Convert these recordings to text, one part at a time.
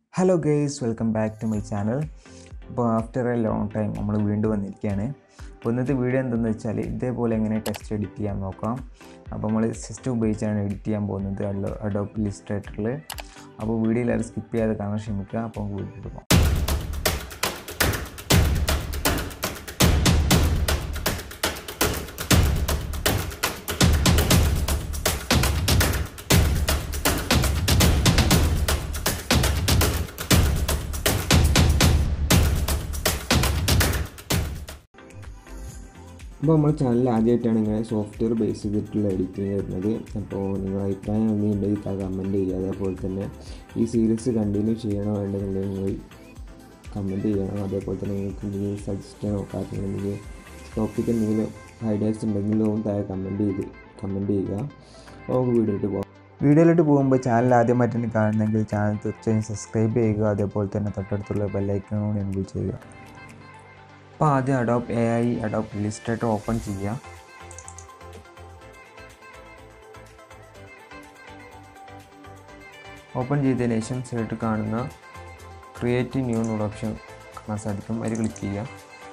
hello guys welcome back to my channel അപ്പോൾ after a long time നമ്മൾ വീണ്ടും വന്നിരിക്കുകയാണ് അപ്പോൾ ഇന്നത്തെ വീഡിയോ എന്തെന്ന് വെച്ചാൽ ഇതേപോലെ എങ്ങനെ ടെക്സ്റ്റ് എഡിറ്റ് ചെയ്യാൻ നോക്കാം അപ്പോൾ നമ്മൾ സിസ്റ്റം ഉപയോഗിച്ചാണ് എഡിറ്റ് ചെയ്യാൻ പോകുന്നത് അഡോപ്പ് ഇലിസ്ട്രേറ്ററിൽ അപ്പോൾ വീഡിയോ എല്ലാവരും സ്കിപ്പ് ചെയ്യാതെ കാണാൻ ശ്രമിക്കുക അപ്പോൾ വീഡിയോ പോകാം അപ്പോൾ നമ്മൾ ചാനൽ ആദ്യമായിട്ടാണ് ഇങ്ങനെ സോഫ്റ്റ്വെയർ ബേസ് ചെയ്തിട്ടുള്ള എഡിറ്റിംഗ് വരുന്നത് അപ്പോൾ നിങ്ങളുടെ അഭിപ്രായം എന്തെങ്കിലും കമൻറ്റ് ചെയ്യുക അതേപോലെ തന്നെ ഈ സീരീസ് കണ്ടിന്യൂ ചെയ്യണോ വേണ്ടെന്നുണ്ടെങ്കിൽ നിങ്ങൾ കമൻറ്റ് ചെയ്യണം അതേപോലെ തന്നെ നിങ്ങൾക്ക് എന്തെങ്കിലും സജസ്റ്റനോ കാര്യങ്ങൾ എന്തെങ്കിലും ടോപ്പിക് എന്തെങ്കിലും ഐഡിയാസ് ഉണ്ടെങ്കിലും താഴെ കമൻറ്റ് ചെയ്ത് കമൻറ്റ് ചെയ്യുക അപ്പോൾ നമുക്ക് വീഡിയോയിട്ട് പോകാം വീഡിയോയിലോട്ട് പോകുമ്പോൾ ചാനൽ ആദ്യമായിട്ടാണ് കാണുന്നതെങ്കിൽ ചാനൽ തീർച്ചയായും സബ്സ്ക്രൈബ് ചെയ്യുക അതേപോലെ തന്നെ തൊട്ടടുത്തുള്ള ബെല്ലൈക്കൺ കൂടി എനബിൾ ചെയ്യുക അപ്പോൾ ആദ്യം adobe A I adobe illustrator open ചെയ്യുക ഓപ്പൺ ചെയ്തതിന് ശേഷം സൈഡിൽ കാണുന്ന ക്രിയേറ്റ് ന്യൂ എന്നുള്ള ഓപ്ഷൻ കാണാൻ സാധിക്കും അതിൽ ക്ലിക്ക് ചെയ്യുക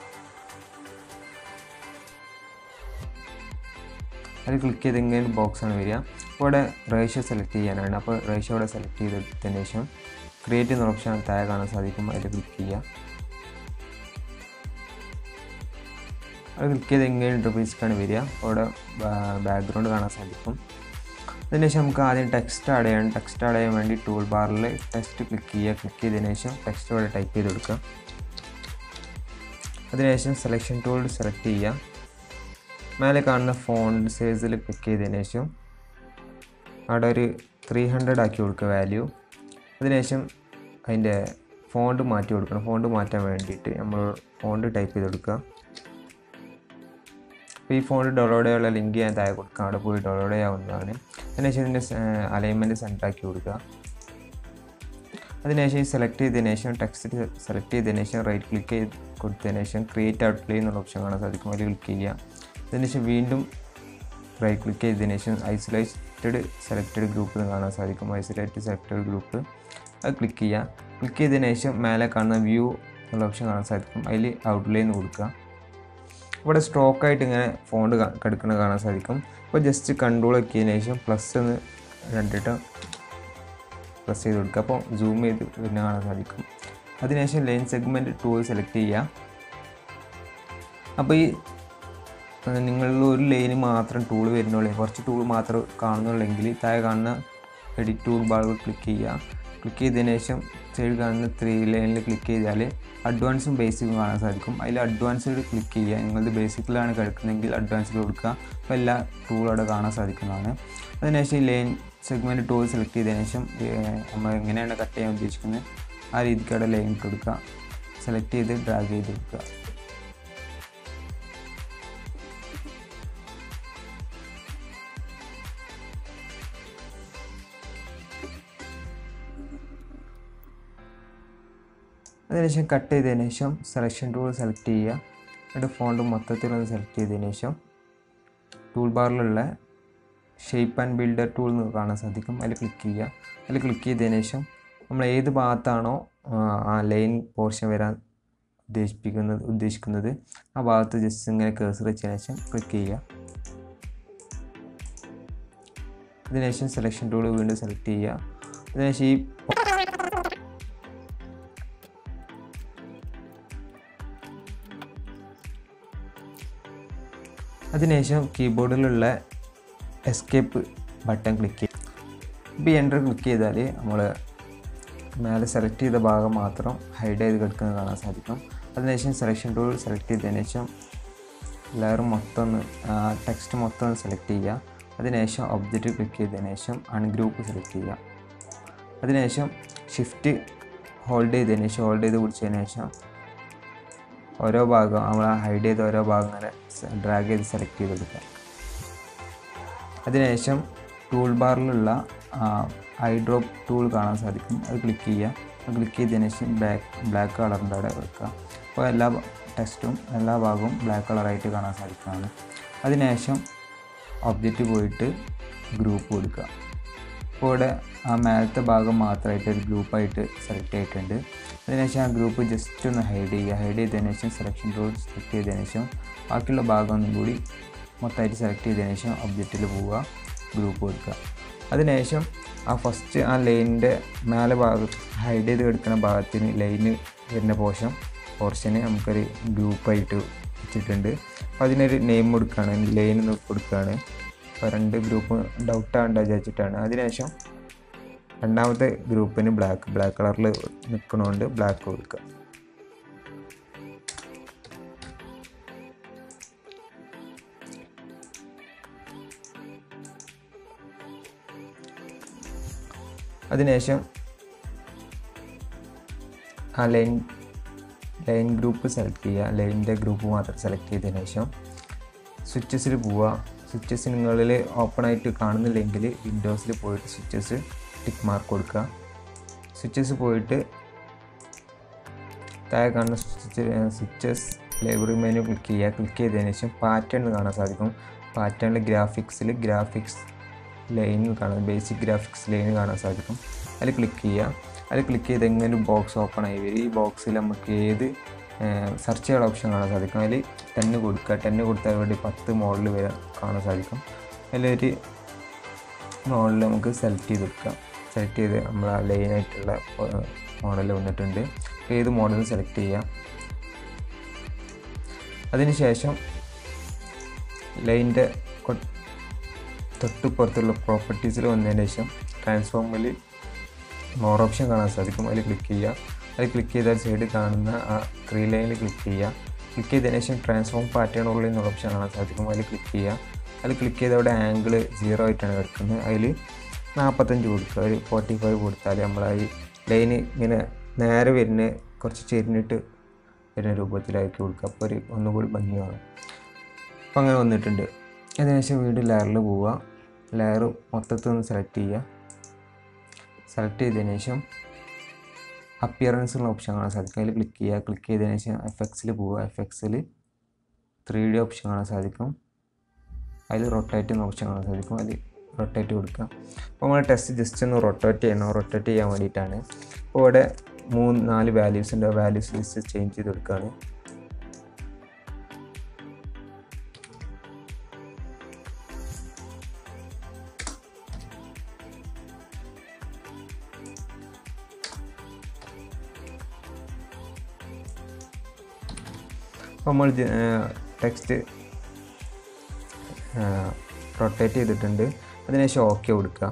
അതിൽ ക്ലിക്ക് ചെയ്ത് ഇങ്ങനെ ബോക്സാണ് വരിക അപ്പോൾ ഇവിടെ റേഷ്യോ സെലക്ട് ചെയ്യാനാണ് അപ്പോൾ റേഷ്യോ ഇവിടെ സെലക്ട് ചെയ്തെടുത്തതിന് ശേഷം ക്രിയേറ്റ് എന്ന ഓപ്ഷൻ താഴെ കാണാൻ സാധിക്കും അതിൽ ക്ലിക്ക് ചെയ്യുക അത് ക്ലിക്ക് ചെയ്ത് എങ്ങനെ ഇൻ്റർഫേസിലേക്കാണ് വരിക അവിടെ ബാക്ക്ഗ്രൗണ്ട് കാണാൻ സാധിക്കും അതിനുശേഷം നമുക്ക് ആദ്യം ടെക്സ്റ്റ് ആഡ് ചെയ്യണം ടെക്സ്റ്റ് ആഡ് ചെയ്യാൻ വേണ്ടി ടൂൾ ബാറിൽ ടെക്സ്റ്റ് ക്ലിക്ക് ചെയ്യുക ക്ലിക്ക് ചെയ്തതിന് ശേഷം ടെക്സ്റ്റ് ഇവിടെ ടൈപ്പ് ചെയ്ത് കൊടുക്കുക അതിനുശേഷം സെലക്ഷൻ ടൂൾ സെലക്ട് ചെയ്യുക മേലെ കാണുന്ന ഫോണ്ട് സൈസിൽ ക്ലിക്ക് ചെയ്തതിന് ശേഷം അവിടെ ഒരു ത്രീ ഹൺഡ്രഡ് ആക്കി കൊടുക്കുക വാല്യൂ അതിനുശേഷം അതിൻ്റെ ഫോണ്ട് മാറ്റി കൊടുക്കണം ഫോണ്ട് മാറ്റാൻ വേണ്ടിയിട്ട് നമ്മൾ ഫോണ്ട് ടൈപ്പ് ചെയ്ത് കൊടുക്കുക അപ്പോൾ ഈ ഫോൺ ഡൗൺലോഡ് ചെയ്യാനുള്ള ലിങ്ക് ഞാൻ താഴെ കൊടുക്കാം അവിടെ പോയി ഡൗൺലോഡ് ചെയ്യാവുന്നതാണ് അതിനുശേഷം ഇതിൻ്റെ അലൈൻമെൻറ്റ് സെൻറ്റർ ആക്കി കൊടുക്കുക അതിനുശേഷം സെലക്ട് ചെയ്തതിന് ശേഷം ടെക്സ്റ്റ് സെലക്ട് ചെയ്തതിന് ശേഷം റൈറ്റ് ക്ലിക്ക് ചെയ്ത് കൊടുത്തതിന് ശേഷം ക്രിയേറ്റ് ഔട്ട്ലൈൻ എന്നുള്ള ഓപ്ഷൻ കാണാൻ സാധിക്കും അതിൽ ക്ലിക്ക് ചെയ്യുക അതിനുശേഷം വീണ്ടും റൈറ്റ് ക്ലിക്ക് ചെയ്തതിന് ശേഷം ഐസൊലേറ്റഡ് സെലക്റ്റഡ് ഗ്രൂപ്പ് എന്ന് കാണാൻ സാധിക്കും ഐസൊലേറ്റഡ് സെലക്റ്റഡ് ഗ്രൂപ്പ് അത് ക്ലിക്ക് ചെയ്യുക ക്ലിക്ക് ചെയ്തതിന് ശേഷം മേലെ കാണുന്ന വ്യൂ എന്നുള്ള ഓപ്ഷൻ കാണാൻ സാധിക്കും അതിൽ ഔട്ട്ലൈൻ കൊടുക്കുക ഇവിടെ സ്ട്രോക്കായിട്ട് ഇങ്ങനെ ഫോണ്ട് കിടക്കുന്നത് കാണാൻ സാധിക്കും അപ്പോൾ ജസ്റ്റ് കൺട്രോൾ ആക്കിയതിന് ശേഷം പ്ലസ് എന്ന് കണ്ടിട്ട് പ്രസ് ചെയ്ത് കൊടുക്കുക അപ്പോൾ സൂം ചെയ്ത് പിന്നെ കാണാൻ സാധിക്കും അതിനുശേഷം ലൈൻ സെഗ്മെൻറ്റ് ടൂൾ സെലക്ട് ചെയ്യുക അപ്പോൾ ഈ നിങ്ങളിൽ ഒരു ലൈന് മാത്രം ടൂൾ വരുന്നുള്ളൂ കുറച്ച് ടൂൾ മാത്രം കാണുന്നുള്ളെങ്കിൽ താഴെ കാണുന്ന എഡിറ്റ് ടൂൾ ബാറിൽ ക്ലിക്ക് ചെയ്യുക ക്ലിക്ക് ചെയ്തതിന് ശേഷം സൈഡ് കാണുന്ന ത്രീ ലൈനിൽ ക്ലിക്ക് ചെയ്താൽ അഡ്വാൻസും ബേസിക്കും കാണാൻ സാധിക്കും അതിൽ അഡ്വാൻസ്ഡ് ക്ലിക്ക് ചെയ്യുക നിങ്ങളത് ബേസിക്കിലാണ് കിടക്കുന്നതെങ്കിൽ അഡ്വാൻസിൽ കൊടുക്കുക അപ്പോൾ എല്ലാ ടൂളും അവിടെ കാണാൻ സാധിക്കുന്നതാണ് അതിനുശേഷം ഈ ലൈൻ സെഗ്മെൻറ്റ് ടൂൾ സെലക്ട് ചെയ്തതിന് ശേഷം നമ്മൾ എങ്ങനെയാണ് കട്ട് ചെയ്യാൻ ഉദ്ദേശിക്കുന്നത് ആ രീതിക്ക് അവിടെ ലൈൻ ഇട്ട് കൊടുക്കുക സെലക്ട് ചെയ്ത് ഡ്രാഗ് ചെയ്ത് കൊടുക്കുക അതിനുശേഷം കട്ട് ചെയ്തതിന് ശേഷം സെലക്ഷൻ ടൂൾ സെലക്ട് ചെയ്യുക എന്നിട്ട് ഫോണ്ട് മൊത്തത്തിലൊന്ന് സെലക്ട് ചെയ്തതിന് ശേഷം ടൂൾ ബാറിലുള്ള ഷേപ്പ് ആൻഡ് ബിൽഡർ ടൂൾ എന്ന് കാണാൻ സാധിക്കും അതിൽ ക്ലിക്ക് ചെയ്യുക അതിൽ ക്ലിക്ക് ചെയ്തതിന് ശേഷം നമ്മൾ ഏത് ഭാഗത്താണോ ആ ലൈൻ പോർഷൻ വരാൻ ഉദ്ദേശിപ്പിക്കുന്നത് ഉദ്ദേശിക്കുന്നത് ആ ഭാഗത്ത് ജസ്റ്റ് ഇങ്ങനെ കേസർ വെച്ചതിന് ശേഷം ക്ലിക്ക് ചെയ്യുക അതിനുശേഷം സെലക്ഷൻ ടൂൾ വീണ്ടും സെലക്ട് ചെയ്യുക അതിനുശേഷം ഈ അതിനുശേഷം കീബോർഡിലുള്ള എസ്കേപ്പ് ബട്ടൺ ക്ലിക്ക് ചെയ്യും ഇപ്പോൾ ഈ എൻ്റർ ക്ലിക്ക് ചെയ്താൽ നമ്മൾ മേലെ സെലക്ട് ചെയ്ത ഭാഗം മാത്രം ഹൈഡ് ചെയ്ത് കിടക്കുന്നത് കാണാൻ സാധിക്കും അതിനുശേഷം സെലക്ഷൻ ടൂൾ സെലക്ട് ചെയ്തതിന് ശേഷം ലെയർ മൊത്തം ഒന്ന് ടെക്സ്റ്റ് മൊത്തം ഒന്ന് സെലക്ട് ചെയ്യുക അതിനുശേഷം ഒബ്ജക്റ്റ് ക്ലിക്ക് ചെയ്തതിന് ശേഷം അൺഗ്രൂപ്പ് സെലക്ട് ചെയ്യുക അതിനുശേഷം ഷിഫ്റ്റ് ഹോൾഡ് ചെയ്തതിന് ശേഷം ഹോൾഡ് ചെയ്ത് പിടിച്ചതിന് ശേഷം ഓരോ ഭാഗം നമ്മൾ ഹൈഡ് ചെയ്ത ഓരോ ഭാഗം ഇങ്ങനെ ഡ്രാഗ് ചെയ്ത് സെലക്ട് ചെയ്ത് കൊടുക്കുക അതിനുശേഷം ടൂൾ ബാറിലുള്ള ഐ ഡ്രോപ്പ് ടൂൾ കാണാൻ സാധിക്കും അത് ക്ലിക്ക് ചെയ്യുക അത് ക്ലിക്ക് ചെയ്തതിന് ശേഷം ബ്ലാക്ക് ബ്ലാക്ക് കളറിൻ്റെ അവിടെ വെക്കുക അപ്പോൾ എല്ലാ ടെക്സ്റ്റും എല്ലാ ഭാഗവും ബ്ലാക്ക് കളറായിട്ട് കാണാൻ സാധിക്കുന്നതാണ് അതിനുശേഷം ഒബ്ജക്റ്റ് പോയിട്ട് ഗ്രൂപ്പ് കൊടുക്കുക അപ്പോൾ ഇവിടെ ആ മേലത്തെ ഭാഗം മാത്രമായിട്ട് ഒരു ഗ്രൂപ്പായിട്ട് സെലക്ട് ചെയ്തിട്ടുണ്ട് അതിനുശേഷം ആ ഗ്രൂപ്പ് ജസ്റ്റ് ഒന്ന് ഹൈഡ് ചെയ്യുക ഹൈഡ് ചെയ്തതിന് ശേഷം സെലക്ഷൻ ടൂൾ സെലക്ട് ചെയ്തതിന് ശേഷം ബാക്കിയുള്ള ഭാഗം ഒന്നും കൂടി മൊത്തമായിട്ട് സെലക്ട് ചെയ്തതിന് ശേഷം ഒബ്ജക്റ്റിൽ പോവുക ഗ്രൂപ്പ് കൊടുക്കുക അതിനുശേഷം ആ ഫസ്റ്റ് ആ ലൈനിൻ്റെ മേലെ ഭാഗത്ത് ഹൈഡ് ചെയ്ത് കിടക്കുന്ന ഭാഗത്തിന് ലൈന് വരുന്ന പോർഷൻ പോർഷന് നമുക്കൊരു ഗ്രൂപ്പായിട്ട് വെച്ചിട്ടുണ്ട് അപ്പോൾ അതിനൊരു നെയിം കൊടുക്കുകയാണ് ലൈൻ കൊടുക്കുകയാണ് അപ്പോൾ രണ്ട് ഗ്രൂപ്പ് ഡൗട്ട് ആകണ്ട വിചാരിച്ചിട്ടാണ് അതിനുശേഷം രണ്ടാമത്തെ ഗ്രൂപ്പിന് ബ്ലാക്ക് ബ്ലാക്ക് കളറിൽ നിൽക്കണോണ്ട് ബ്ലാക്ക് കൊടുക്കുക അതിനുശേഷം ആ ലൈൻ ലൈൻ ഗ്രൂപ്പ് സെലക്ട് ചെയ്യുക ലൈനിൻ്റെ ഗ്രൂപ്പ് മാത്രം സെലക്ട് ചെയ്തതിന് ശേഷം സ്വിച്ചസിൽ പോവുക സ്വിച്ചസ് നിങ്ങളിൽ ഓപ്പൺ ആയിട്ട് കാണുന്നില്ലെങ്കിൽ വിൻഡോസിൽ പോയിട്ട് സ്വിച്ചസ് ടിക്ക് മാർക്ക് കൊടുക്കുക സ്വിച്ചസ് പോയിട്ട് താഴെ കാണുന്ന switch switches library menu click ചെയ്യുക ക്ലിക്ക് ചെയ്തതിന് ശേഷം പാറ്റേൺ കാണാൻ സാധിക്കും പാറ്റേണിൽ ഗ്രാഫിക്സിൽ ഗ്രാഫിക്സ് ലൈൻ കാണാൻ ബേസിക് ഗ്രാഫിക്സ് ലൈൻ കാണാൻ സാധിക്കും അതിൽ ക്ലിക്ക് ചെയ്യുക അതിൽ ക്ലിക്ക് ചെയ്ത് എങ്ങനെ ഒരു ബോക്സ് ഓപ്പൺ ആയി വരും ഈ ബോക്സിൽ നമുക്ക് ഏത് സെർച്ച് ചെയ്യാനുള്ള ഓപ്ഷൻ കാണാൻ സാധിക്കും അതിൽ ടെന്ന് കൊടുക്കുക ടെന്ന് കൊടുത്താൽ ഇവിടെ പത്ത് മോഡൽ വരെ കാണാൻ സാധിക്കും അതിലൊരു മോഡൽ നമുക്ക് സെലക്ട് ചെയ്ത് കൊടുക്കാം സെലക്ട് ചെയ്ത് നമ്മൾ ആ ലൈനായിട്ടുള്ള മോഡൽ വന്നിട്ടുണ്ട് ഏത് മോഡൽ സെലക്ട് ചെയ്യാം അതിനുശേഷം ലൈനിൻ്റെ തൊട്ട് പുറത്തുള്ള പ്രോപ്പർട്ടീസിൽ വന്നതിന് ശേഷം ട്രാൻസ്ഫോമിൽ മോർ ഓപ്ഷൻ കാണാൻ സാധിക്കും അതിൽ ക്ലിക്ക് ചെയ്യുക അതിൽ ക്ലിക്ക് ചെയ്താൽ സൈഡിൽ കാണുന്ന ആ ത്രീ ലൈനിൽ ക്ലിക്ക് ചെയ്യുക ക്ലിക്ക് ചെയ്തതിന് ശേഷം ട്രാൻസ്ഫോം പാറ്റേൺ ഉള്ളിൽ എന്നുള്ള ഓപ്ഷൻ കാണാൻ സാധിക്കും അതിൽ ക്ലിക്ക് ചെയ്യുക അതിൽ ക്ലിക്ക് ചെയ്ത് അവിടെ ആംഗിൾ സീറോ ആയിട്ടാണ് കിടക്കുന്നത് അതിൽ നാൽപ്പത്തഞ്ച് കൊടുക്കുക ഒരു ഫോർട്ടി ഫൈവ് കൊടുത്താൽ നമ്മൾ ഈ ലൈന് ഇങ്ങനെ നേരെ വരുന്ന കുറച്ച് ചെരിഞ്ഞിട്ട് വരുന്ന രൂപത്തിലാക്കി കൊടുക്കുക അപ്പോൾ ഒരു ഒന്നുകൂടി ഭംഗിയാണ് അപ്പോൾ അങ്ങനെ വന്നിട്ടുണ്ട് അതിനുശേഷം വീണ്ടും ലെയറിൽ പോവുക ലെയർ മൊത്തത്തിൽ ഒന്ന് സെലക്ട് ചെയ്യുക സെലക്ട് ചെയ്തതിന് ശേഷം അപ്പിയറൻസ് ഉള്ള ഓപ്ഷൻ കാണാൻ സാധിക്കും അതിൽ ക്ലിക്ക് ചെയ്യുക ക്ലിക്ക് ചെയ്തതിന് ശേഷം എഫക്ട്സിൽ പോവുക എഫക്ട്സിൽ ത്രീ ഡി ഓപ്ഷൻ കാണാൻ സാധിക്കും അതിൽ റൊട്ടേറ്റ് എന്ന ഓപ്ഷൻ കാണാൻ സാധിക്കും അതിൽ റൊട്ടേറ്റ് കൊടുക്കുക അപ്പോൾ നമ്മൾ ടെസ്റ്റ് ജസ്റ്റ് ഒന്ന് റൊട്ടേറ്റ് ചെയ്യണം റൊട്ടേറ്റ് ചെയ്യാൻ വേണ്ടിയിട്ടാണ് അപ്പോൾ ഇവിടെ മൂന്ന് നാല് വാല്യൂസ് ഉണ്ട് ആ വാല്യൂസ് ലിസ്റ്റ് ചേഞ്ച് ചെയ്ത് കൊടുക്കുകയാണ് അപ്പോൾ നമ്മൾ ടെക്സ്റ്റ് റൊട്ടേറ്റ് ചെയ്തിട്ടുണ്ട് അതിനുശേഷം ഓക്കെ കൊടുക്കുക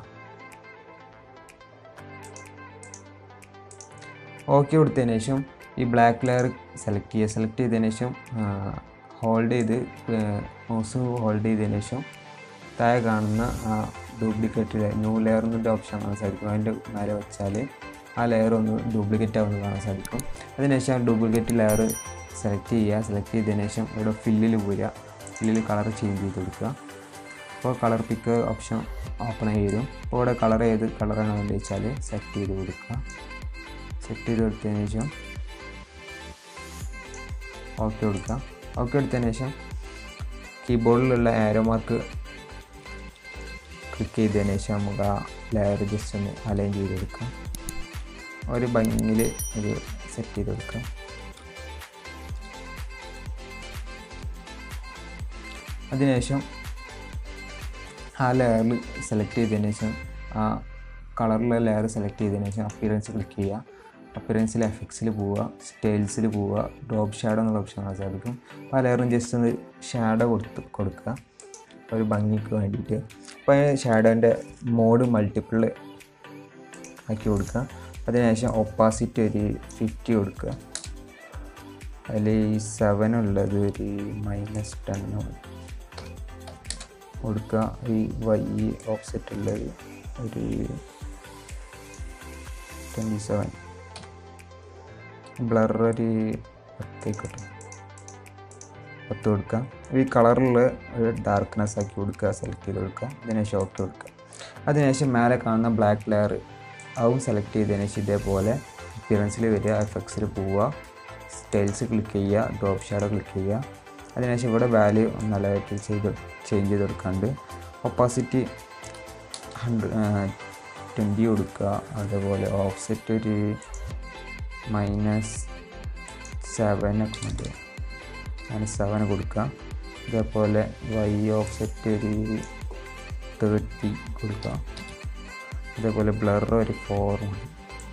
ഓക്കെ കൊടുത്തതിന് ശേഷം ഈ ബ്ലാക്ക് ലെയർ സെലക്ട് ചെയ്യുക സെലക്ട് ചെയ്തതിന് ശേഷം ഹോൾഡ് ചെയ്ത് മൗസ് ഹോൾഡ് ചെയ്തതിന് ശേഷം താഴെ കാണുന്ന ആ ഡ്യൂപ്ലിക്കേറ്റ് ന്യൂ ലെയർ എന്നൊരു ഓപ്ഷൻ കാണാൻ സാധിക്കും അതിൻ്റെ നേരെ വെച്ചാൽ ആ ലെയർ ഒന്ന് ഡ്യൂപ്ലിക്കേറ്റ് ആവുന്നത് കാണാൻ സാധിക്കും അതിനുശേഷം ആ ഡ്യൂപ്ലിക്കേറ്റ് ലെയർ സെലക്ട് ചെയ്യുക സെലക്ട് ചെയ്തതിന് ശേഷം ഇവിടെ ഫില്ലിൽ പോരുക ഫില്ലിൽ കളർ ചേഞ്ച് ചെയ്ത് കൊടുക്കുക അപ്പോൾ കളർ പിക്ക് ഓപ്ഷൻ ഓപ്പൺ ആയി വരും അപ്പോൾ ഇവിടെ കളർ ഏത് കളറാണ് വേണ്ടത് വെച്ചാൽ സെറ്റ് ചെയ്ത് കൊടുക്കുക സെറ്റ് ചെയ്ത് കൊടുത്തതിന് ശേഷം ഓക്കെ കൊടുക്കുക ഓക്കെ കൊടുത്തതിന് ശേഷം കീബോർഡിലുള്ള ആരോ മാർക്ക് ക്ലിക്ക് ചെയ്തതിന് ശേഷം നമുക്ക് ആ ലെയർ ജസ്റ്റ് ഒന്ന് അലൈൻ ചെയ്ത് കൊടുക്കാം ഒരു ഭംഗിയിൽ ഒരു സെറ്റ് ചെയ്ത് കൊടുക്കാം അതിനുശേഷം ആ ലെയറിൽ സെലക്ട് ചെയ്തതിന് ശേഷം ആ കളറിലെ ലെയർ സെലക്ട് ചെയ്തതിന് ശേഷം അപ്പിയറൻസ് ക്ലിക്ക് ചെയ്യുക അപ്പിയറൻസിൽ എഫക്ട്സിൽ പോവുക സ്റ്റൈൽസിൽ പോവുക ഡ്രോപ്പ് ഷാഡോ എന്നുള്ള ഓപ്ഷൻ കാണാൻ സാധിക്കും അപ്പോൾ ആ ലെയറും ജസ്റ്റ് ഒന്ന് ഷാഡോ കൊടുത്ത് കൊടുക്കുക ഒരു ഭംഗിക്ക് വേണ്ടിയിട്ട് അപ്പോൾ ഷാഡോൻ്റെ മോഡ് മൾട്ടിപ്പിൾ ആക്കി കൊടുക്കുക അതിനുശേഷം ഒപ്പാസിറ്റി ഒരു ഫിഫ്റ്റി കൊടുക്കുക അതിൽ ഈ സെവൻ ഉള്ളത് ഒരു മൈനസ് ടെന്ന് കൊടുക്കുക ഈ വൈ ഓഫ്സെറ്റ് ഉള്ളത് ഒരു ട്വൻറ്റി സെവൻ ബ്ലർ ഒരു പത്തേക്കോട്ടെ പത്ത് കൊടുക്കുക ഈ കളറിൽ ഒരു ഡാർക്ക്നെസ് ആക്കി കൊടുക്കുക സെലക്ട് ചെയ്ത് കൊടുക്കുക അതിനുശേഷം ഓക്കെ കൊടുക്കുക അതിനുശേഷം മേലെ കാണുന്ന ബ്ലാക്ക് ലെയർ അതും സെലക്ട് ചെയ്തതിന് ശേഷം ഇതേപോലെ അപ്പിയറൻസിൽ വരിക എഫക്ട്സിൽ പോവുക സ്റ്റൈൽസ് ക്ലിക്ക് ചെയ്യുക ഡ്രോപ്പ് ഷാഡോ ക്ലിക്ക് ചെയ്യുക അതിനുശേഷം ഇവിടെ വാല്യൂ നല്ലതായിട്ട് ചെയ്ത് ചേഞ്ച് ചെയ്ത് കൊടുക്കാണ്ട് ഒപ്പാസിറ്റി ഹൺഡ്രഡ് ട്വൻറ്റി കൊടുക്കുക അതുപോലെ ഓഫ്സെറ്റ് ഒരു മൈനസ് സെവനൊക്കെ മതി മൈനസ് സെവൻ കൊടുക്കുക ഇതേപോലെ വൈ ഓഫ്സെറ്റ് ഒരു തേർട്ടി കൊടുക്കുക അതേപോലെ ബ്ലർ ഒരു ഫോർ മതി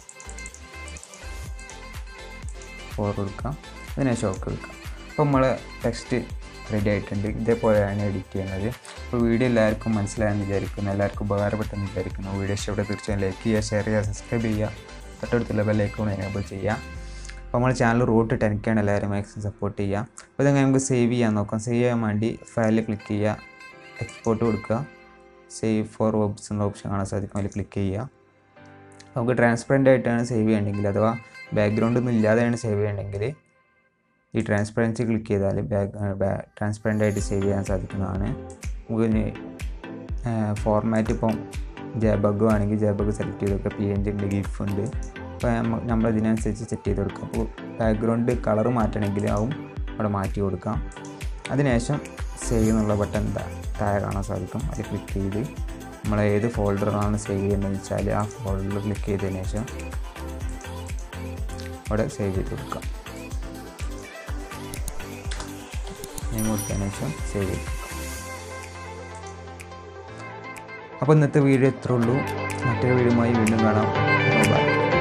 ഫോർ കൊടുക്കാം അതിനുശേഷം ഓക്കെ കൊടുക്കാം അപ്പോൾ നമ്മൾ ടെക്സ്റ്റ് റെഡി ആയിട്ടുണ്ട് ഇതേപോലെയാണ് എഡിറ്റ് ചെയ്യുന്നത് അപ്പോൾ വീഡിയോ എല്ലാവർക്കും മനസ്സിലായെന്ന് വിചാരിക്കുന്നു എല്ലാവർക്കും ഉപകാരപ്പെട്ടെന്ന് വിചാരിക്കുന്നു വീഡിയോ ഇഷ്ടപ്പെട്ട തീർച്ചയായും ലൈക്ക് ചെയ്യുക ഷെയർ ചെയ്യുക സബ്സ്ക്രൈബ് ചെയ്യുക തൊട്ടടുത്തുള്ള ബെല്ലൈക്കോൺ എനേബിൾ ചെയ്യുക അപ്പോൾ നമ്മൾ ചാനൽ റൂട്ട് ടെൻക്കാണ് എല്ലാവരും മാക്സിമം സപ്പോർട്ട് ചെയ്യുക അപ്പോൾ ഇതങ്ങനെ നമുക്ക് സേവ് ചെയ്യാൻ നോക്കാം സേവ് ചെയ്യാൻ വേണ്ടി ഫയലിൽ ക്ലിക്ക് ചെയ്യുക എക്സ്പോർട്ട് കൊടുക്കുക സേവ് ഫോർ വെബ്സ് എന്ന ഓപ്ഷൻ കാണാൻ സാധിക്കും അതിൽ ക്ലിക്ക് ചെയ്യുക നമുക്ക് ട്രാൻസ്പെറൻ്റ് ആയിട്ടാണ് സേവ് ചെയ്യണമെങ്കിൽ അഥവാ ബാക്ക്ഗ്രൗണ്ട് ഒന്നും ഇല്ലാതെയാണ് സേവ് ചെയ്യണമെങ്കിൽ ഈ ട്രാൻസ്പെറൻസി ക്ലിക്ക് ചെയ്താൽ ബാക്ക് ട്രാൻസ്പെറൻ്റ് ആയിട്ട് സേവ് ചെയ്യാൻ സാധിക്കുന്നതാണ് നമുക്ക് ഫോർമാറ്റ് ഇപ്പം ജബഗ് ആണെങ്കിൽ ജബഗ് സെലക്ട് ചെയ്ത് കൊടുക്കുക പി എൻ ജി ഉണ്ട് ഗിഫ് ഉണ്ട് അപ്പോൾ നമ്മൾ ഇതിനനുസരിച്ച് സെറ്റ് ചെയ്ത് കൊടുക്കുക അപ്പോൾ ബാക്ക്ഗ്രൗണ്ട് കളർ മാറ്റണമെങ്കിൽ ആവും അവിടെ മാറ്റി കൊടുക്കാം അതിനുശേഷം സേവ് എന്നുള്ള ബട്ടൺ താഴെ കാണാൻ സാധിക്കും അതിൽ ക്ലിക്ക് ചെയ്ത് നമ്മൾ ഏത് ഫോൾഡറാണ് സേവ് ചെയ്യുന്നതെന്ന് വെച്ചാൽ ആ ഫോൾഡറിൽ ക്ലിക്ക് ചെയ്തതിന് ശേഷം അവിടെ സേവ് ചെയ്ത് കൊടുക്കാം നെയിം കൊടുത്തതിന് ശേഷം സേവ് ചെയ്ത് കൊടുക്കാം അപ്പോൾ ഇന്നത്തെ വീഡിയോ ഇത്രേ ഉള്ളൂ മറ്റൊരു വീഡിയോയുമായി വീണ്ടും കാണാം ബൈ